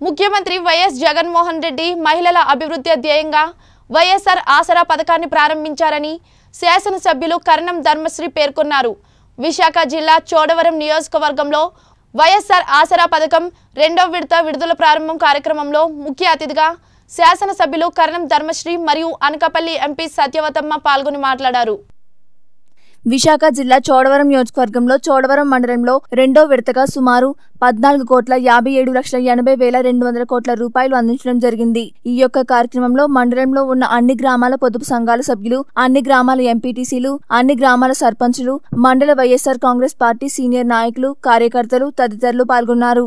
ముఖ్యమంత్రి వైఎస్ జగన్మోహన్ రెడ్డి మహిళల అభివృద్ధి ధ్యేయంగా వైఎస్ఆర్ ఆసరా పథకాన్ని ప్రారంభించారని శాసనసభ్యులు కరణం ధర్మశ్రీ పేర్కొన్నారు విశాఖ జిల్లా చోడవరం నియోజకవర్గంలో వైఎస్ఆర్ ఆసరా పథకం రెండవ విడత విడుదల ప్రారంభం కార్యక్రమంలో ముఖ్య అతిథిగా శాసనసభ్యులు కరణం ధర్మశ్రీ మరియు అనకాపల్లి ఎంపీ సత్యవతమ్మ పాల్గొని మాట్లాడారు విశాఖ జిల్లా చోడవరం నియోజకవర్గంలో చోడవరం మండలంలో రెండో విడతగా సుమారు పద్నాలుగు కోట్ల యాభై ఏడు లక్షల ఎనభై వేల రెండు వందల కోట్ల రూపాయలు అందించడం జరిగింది ఈ యొక్క కార్యక్రమంలో మండలంలో ఉన్న అన్ని గ్రామాల పొదుపు సంఘాల సభ్యులు అన్ని గ్రామాల ఎంపీటీసీలు అన్ని గ్రామాల సర్పంచులు మండల వైఎస్ఆర్ కాంగ్రెస్ పార్టీ సీనియర్ నాయకులు కార్యకర్తలు తదితరులు పాల్గొన్నారు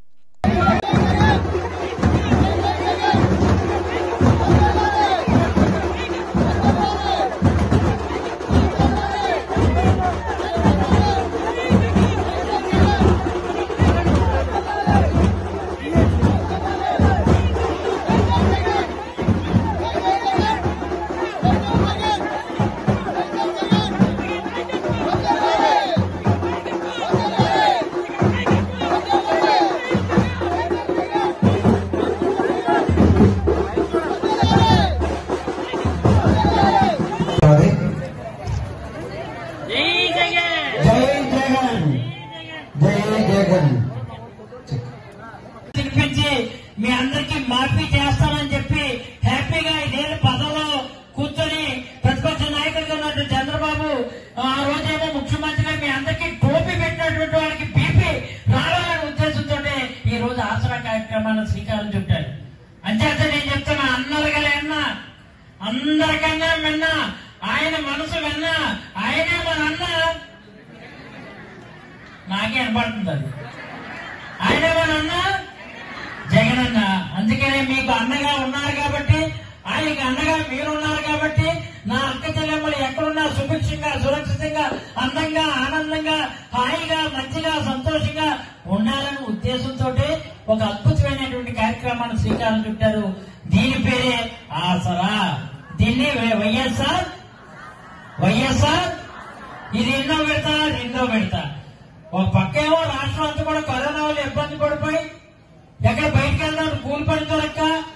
అది జై జగన్ జై జగన్ జై జగన్ తినిపించి మీ అందరికి మాఫీ చేస్తానని చెప్పి హ్యాపీగా ఇదేళ్ళు పదవిలో కూర్చొని ప్రతిపక్ష నాయకుడిగా ఉన్నటువంటి చంద్రబాబు ఆ రోజేమో ముఖ్యమంత్రిగా మీ అందరికీ టోపీ పెట్టినటువంటి వాళ్ళకి బీపీ రావాలనే ఉద్దేశంతో ఈ రోజు ఆసరా కార్యక్రమాన్ని శ్రీకారం చుట్టారు అంచేత నేను చెప్తున్నా అందరిగా విన్నా అందరికన్నా విన్నా ఆయన మనసు విన్నా ఆయనే మన అన్న నాకే వినపడుతుంది అది ఆయనే మన అన్న జగన్ అన్న అందుకనే మీకు అండగా ఉన్నారు కాబట్టి ఆయనకి అండగా మీరున్నారు కాబట్టి నా అక్క చెల్లెమ్మలు ఎక్కడున్నా సుభిక్షంగా సురక్షితంగా అందంగా ఆనందంగా హాయిగా మంచిగా సంతోషంగా ఉండాలనే ఉద్దేశంతో ఒక అద్భుతమైనటువంటి కార్యక్రమాన్ని శ్రీకారం చుట్టారు దీని పేరే ఆసరా దీన్ని వై- వైఎస్ఆర్ వైఎస్ఆర్ ఇది ఎన్నో పెడతా రెండో పెడతా ఒక పక్కేమో రాష్ట్రం అంతా కూడా కరోనా వల్ల ఇబ్బంది పడిపోయి ఎక్కడ బయటకు వెళ్దాం కూలి పని దొరక్క